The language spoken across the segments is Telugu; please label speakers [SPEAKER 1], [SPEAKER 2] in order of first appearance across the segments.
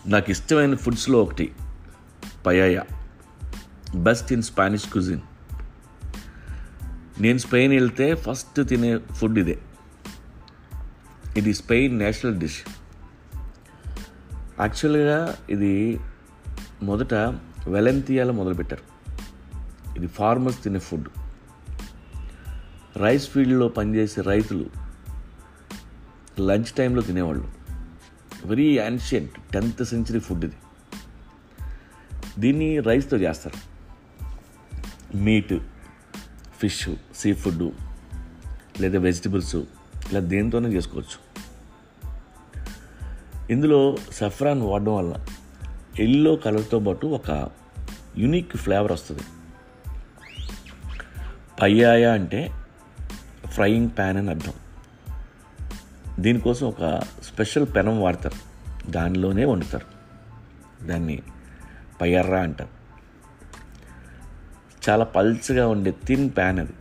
[SPEAKER 1] నాకు ఇష్టమైన ఫుడ్స్లో ఒకటి paella best in Spanish cuisine నేను స్పెయిన్ వెళ్తే ఫస్ట్ తినే ఫుడ్ ఇదే ఇది స్పెయిన్ నేషనల్ డిష్ యాక్చువల్గా ఇది మొదట వెలెంతియాలో మొదలుపెట్టారు ఇది ఫార్మర్స్ తినే ఫుడ్ రైస్ ఫీల్డ్లో పనిచేసే రైతులు లంచ్ టైంలో తినేవాళ్ళు very ancient tenth century food ఇది దీన్ని రైస్తో చేస్తారు మీట్ ఫిష్ సీ ఫుడ్ లేదా వెజిటబుల్స్ ఇలా దేంతోనే చేసుకోవచ్చు ఇందులో సఫ్రాన్ వాడడం వల్ల ఎల్లో కలర్తో పాటు ఒక యునిక్ ఫ్లేవర్ వస్తుంది పయ్యాయ అంటే ఫ్రైయింగ్ ప్యాన్ అని అర్థం దీనికోసం ఒక స్పెషల్ పెనం వాడతారు దానిలోనే వండుతారు దాన్ని పయ్యర్రా అంటారు చాలా పల్చగా ఉండే థిన్ ప్యాన్ అది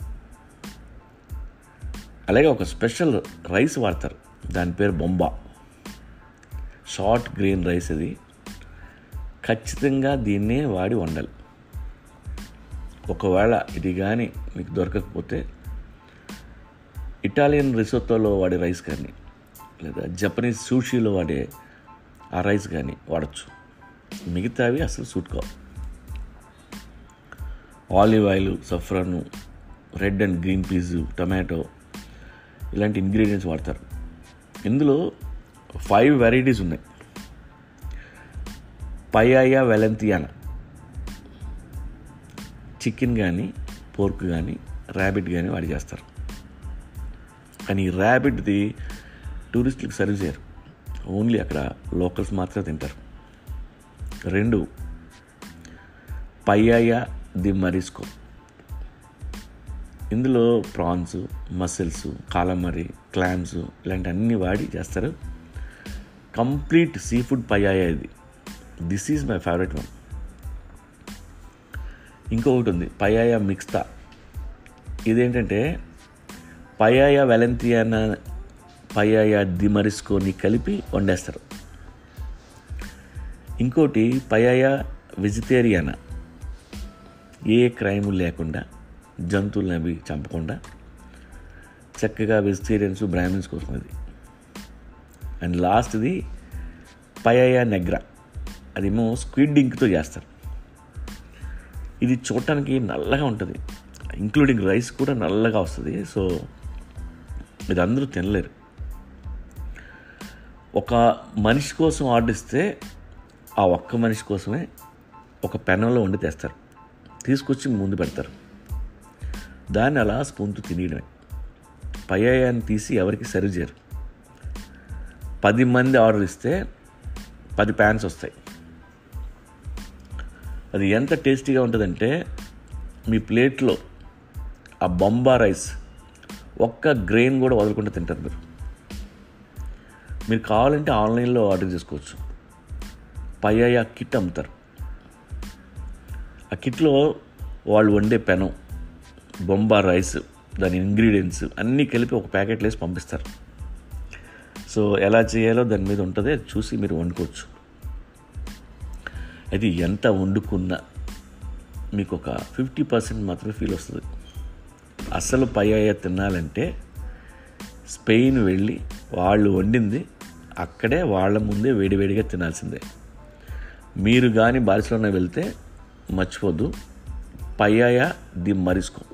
[SPEAKER 1] అలాగే ఒక స్పెషల్ రైస్ వాడతారు దాని పేరు బొంబా షార్ట్ గ్రెయిన్ రైస్ అది ఖచ్చితంగా దీన్నే వాడి వండాలి ఒకవేళ ఇది కానీ మీకు దొరకకపోతే ఇటాలియన్ రిసోత్తోలో వాడే రైస్ కానీ లేదా జపనీస్ సూషీలో వాడే ఆ రైస్ కానీ వాడచ్చు మిగతావి అసలు సూట్ కావు olive oil saffron red and green peas tomato ఇలాంటి ఇంగ్రీడియంట్స్ వాడతారు ఇందులో ఫైవ్ వెరైటీస్ ఉన్నాయి పయాయా వెలంతియానా చికెన్ కానీ పోర్క్ కానీ ర్యాబిట్ కానీ వాడి చేస్తారు కానీ ఈ ర్యాబిట్ది టూరిస్టులకు సర్వ్ చేయరు ఓన్లీ అక్కడ లోకల్స్ మాత్రమే తింటారు రెండు పయ్యాయ ది మరిస్కో ఇందులో ప్రాన్స్ మసిల్స్ కాలమరి క్లామ్స్ ఇలాంటి అన్నీ వాడి చేస్తారు కంప్లీట్ సీ ఫుడ్ పయ్యాయ ఇది this is my favourite one ఇంకొకటి ఉంది పయాయ మిక్స్తా ఇదేంటంటే పయాయ వెలంతియానా పయాయ దిమరిస్కోని కలిపి వండేస్తారు ఇంకోటి పయాయ వెజిటేరియనా ఏ క్రైమ్ లేకుండా జంతువులను అవి చంపకుండా చక్కగా వెజిటేరియన్స్ బ్రాహ్మిన్స్ కోసం అది అండ్ లాస్ట్ది పయాయ నెగ్రా అదేమో స్క్విడ్ ఇంక్తో చేస్తారు ఇది చూడటానికి నల్లగా ఉంటుంది ఇంక్లూడింగ్ రైస్ కూడా నల్లగా వస్తుంది సో ఇది అందరూ తినలేరు ఒక మనిషి కోసం ఆర్డర్ ఇస్తే ఆ ఒక్క మనిషి కోసమే ఒక పెనంలో వండి తెస్తారు తీసుకొచ్చి ముందు పెడతారు దాన్ని అలా స్పూన్తో తినేయడమే పయ్యాయాన్ని తీసి ఎవరికి సర్వ్ చేయరు పది మంది ఆర్డర్ ఇస్తే పది ప్యాన్స్ వస్తాయి అది ఎంత టేస్టీగా ఉంటుందంటే మీ ప్లేట్లో ఆ బొంబా రైస్ ఒక్క గ్రెయిన్ కూడా వదలకుండా తింటారు మీరు మీరు కావాలంటే ఆన్లైన్లో ఆర్డర్ చేసుకోవచ్చు పయ్యాయ కిట్ అమ్ముతారు ఆ కిట్లో వాళ్ళు వండే పెనం బొంబా రైస్ దాని ఇంగ్రీడియంట్స్ అన్నీ కలిపి ఒక ప్యాకెట్ వేసి పంపిస్తారు సో ఎలా చేయాలో దాని మీద ఉంటుంది అది చూసి మీరు వండుకోవచ్చు అది ఎంత వండుకున్నా మీకు ఒక ఫిఫ్టీ పర్సెంట్ మాత్రమే ఫీల్ వస్తుంది అసలు పయ్యాయ తినాలంటే స్పెయిన్ వెళ్ళి వాళ్ళు వండింది అక్కడే వాళ్ళ ముందే వేడివేడిగా తినాల్సిందే మీరు కానీ బార్సిలోనా వెళ్తే మర్చిపోద్దు పయ్యాయ ది మరిస్కో